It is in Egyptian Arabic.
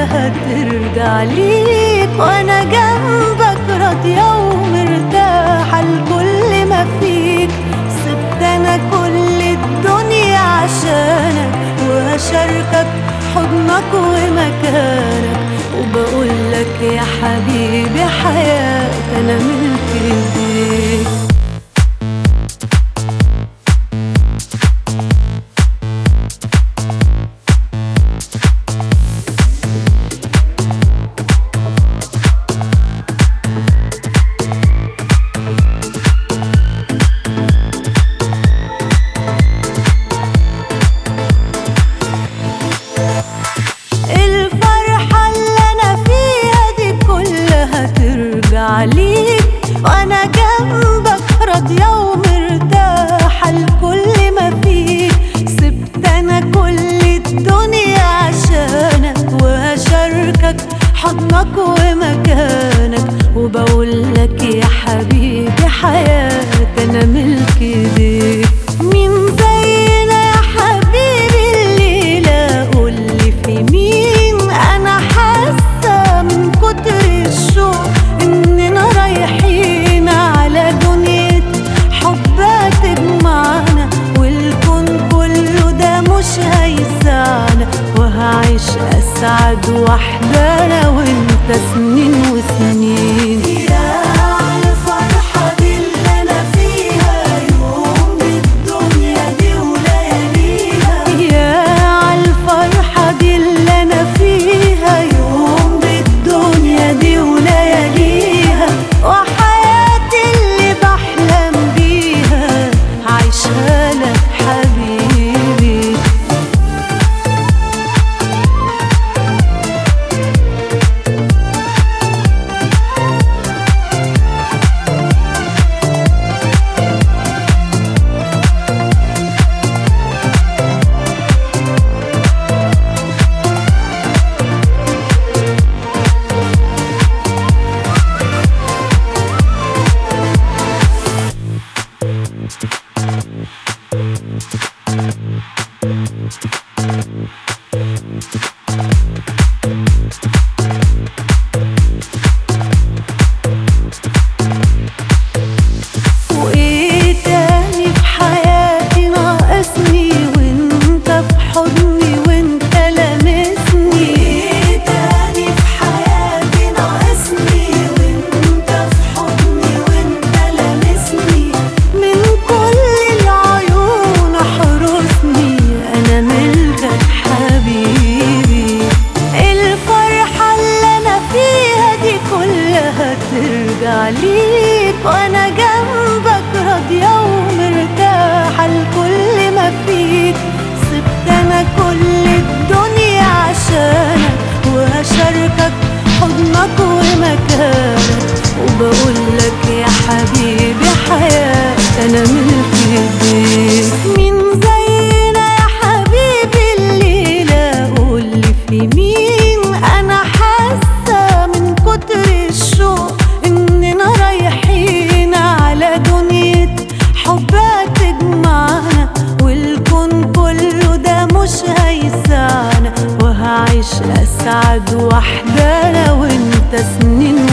كلها ترجع ليك وانا جنبك راضية ومرتاحة لكل ما فيك سبت انا كل الدنيا عشانك وهشاركك حضنك ومكانك وبقول لك يا حبيبي حياتي انا ملك ايديك الفرحة اللي أنا فيها دي كلها ترجع ليك وأنا جنبك راضية ومرتاحة لكل ما فيك سبت أنا كل الدنيا عشانك وهشاركك حضنك ومكانك وبقول لك يا حبيبي حياتي أنا ملك ايديك مين زينا يا حبيبي الليلة قولي في مين أنا حاسة من كتر الشوق إننا رايحين على دنيا حب تجمعنا والكون كله ده مش هيسعنا وهعيش أسعد وحدة أنا وأنت سنين وسنين يا على الفرحة دي اللي أنا فيها يوم بالدنيا دي ولياليها يا على الفرحة دي اللي أنا فيها يوم بالدنيا دي ولياليها وحياتي اللي بحلم بيها عايشها لك حبيبي وايه تاني في حياتي ناقصني وانت في حضني وانت لامسني وايه تاني في حياتي ناقصني وانت في حضني وانت لامسني من كل العيون احرسني انا ملكك حبيبي الفرحة اللي انا فيها دي كلها ترجع ليك وانا جنبك راضية ومرتاحة لكل ما فيك سبت انا كل الدنيا عشانك وهشاركك حضنك ومكانك وبقول لك يا حبيبي حياتي انا ملك ايديك مين زينا يا حبيبي الليلة قولي في مين انا حاسة من كتر الشوق اننا رايحين على دنيا حب تجمعنا والكون كله ده مش هيسعنا وهعيش اسعد وحدة انا وانت سنين